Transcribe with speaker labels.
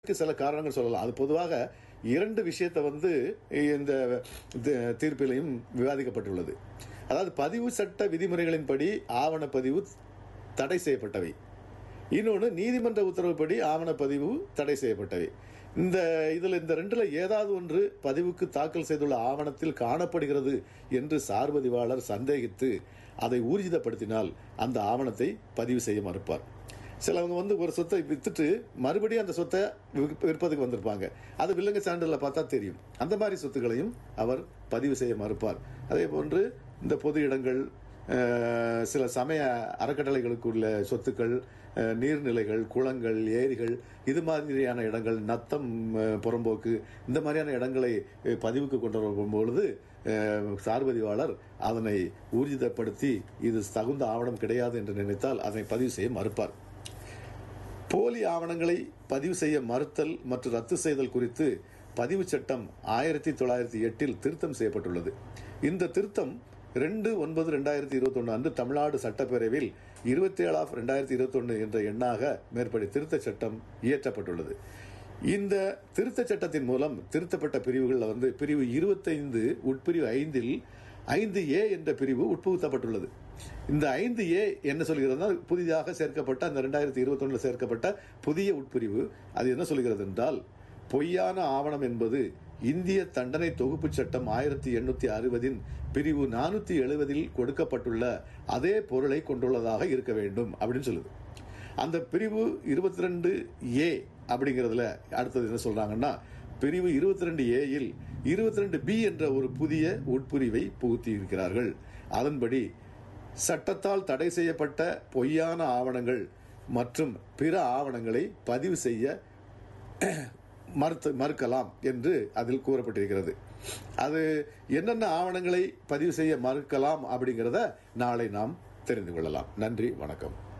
Speaker 1: இதுக்கு சில காரணங்கள் சொல்லலாம் அது பொதுவாக இரண்டு விஷயத்தை வந்து இந்த தி- தீர்ப்பிலையும் விவாதிக்கப்பட்டுள்ளது அதாவது பதிவு சட்ட விதிமுறைகளின்படி ஆவணப்பதிவு தடை செய்யப்பட்டவை இன்னொன்று நீதிமன்ற உத்தரவுப்படி ஆவணப்பதிவு தடை செய்யப்பட்டவை இந்த இதில் இந்த ரெண்டுல ஏதாவது ஒன்று பதிவுக்கு தாக்கல் செய்துள்ள ஆவணத்தில் காணப்படுகிறது என்று சார்பதிவாளர் சந்தேகித்து அதை ஊர்ஜிதப்படுத்தினால் அந்த ஆவணத்தை பதிவு செய்ய மறுப்பார் சிலவங்க வந்து ஒரு சொத்தை வித்துட்டு மறுபடியும் அந்த சொத்தை விற்க- விற்பதுக்கு வந்திருப்பாங்க அது வில்லங்க சான்றிதழில் பார்த்தா தெரியும் அந்த மாதிரி சொத்துக்களையும் அவர் பதிவு செய்ய மறுப்பார் அதே போன்று இந்த பொது இடங்கள் அஹ், சில சமய அறக்கட்டளைகளுக்கு உள்ள சொத்துக்கள் அஹ், நீர்நிலைகள் குளங்கள் ஏரிகள் இது மாதிரியான இடங்கள் நத்தம் அஹ், புறம்போக்கு இந்த மாதிரியான இடங்களை அஹ், பதிவுக்கு கொண்டு வரும் பொழுது அஹ், சார்பதிவாளர் அதனை ஊர்ஜிதப்படுத்தி இது தகுந்த ஆவணம் கிடையாது என்று நினைத்தால் அதனை பதிவு செய்ய மறுப்பார் போலி ஆவணங்களை பதிவு செய்ய மறுத்தல் மற்றும் ரத்து செய்தல் குறித்து பதிவு சட்டம் ஆயிரத்தி தொள்ளாயிரத்தி எட்டில் திருத்தம் செய்யப்பட்டுள்ளது இந்த திருத்தம் ரெண்டு ஒன்பது ரெண்டாயிரத்தி இருபத்தொன்று அன்று தமிழ்நாடு சட்டப்பேரவையில் இருபத்தி ஏழு ஆஃப் ரெண்டாயிரத்தி இருபத்தொன்று என்ற எண்ணாக மேற்படி திருத்த சட்டம் இயற்றப்பட்டுள்ளது இந்த திருத்த சட்டத்தின் மூலம் திருத்தப்பட்ட பிரிவுகளில் வந்து பிரிவு இருபத்தைந்து உட்பிரிவு ஐந்தில் ஐந்து ஏ என்ற பிரிவு உட்புகுத்தப்பட்டுள்ளது இந்த ஐந்து ஏ என்ன சொல்கிறதுனா புதிதாக சேர்க்கப்பட்ட அந்த ரெண்டாயிரத்தி இருபத்தொன்னுல சேர்க்கப்பட்ட புதிய உட்பிரிவு அது என்ன சொல்கிறது என்றால் பொய்யான ஆவணம் என்பது இந்திய தண்டனை தொகுப்பு சட்டம் ஆயிரத்தி எண்ணூத்தி அறுபதின் பிரிவு நானூத்தி எழுபதில் கொடுக்கப்பட்டுள்ள அதே பொருளை கொண்டுள்ளதாக இருக்க வேண்டும் அப்படின்னு சொல்லுது அந்த பிரிவு இருபத்தி ரெண்டு ஏ அப்படிங்கிறதுல அடுத்தது என்ன சொல்றாங்கன்னா பிரிவு இருபத்தி ரெண்டு ஏயில் இருபத்தி ரெண்டு பி என்ற ஒரு புதிய உட்பிரிவை புகுத்தி இருக்கிறார்கள் அதன்படி சட்டத்தால் தடை செய்யப்பட்ட பொய்யான ஆவணங்கள் மற்றும் பிற ஆவணங்களை பதிவு செய்ய மறுத்து மறுக்கலாம் என்று அதில் கூறப்பட்டிருக்கிறது அது என்னென்ன ஆவணங்களை பதிவு செய்ய மறுக்கலாம் அப்படிங்கிறத நாளை நாம் தெரிந்து கொள்ளலாம் நன்றி வணக்கம்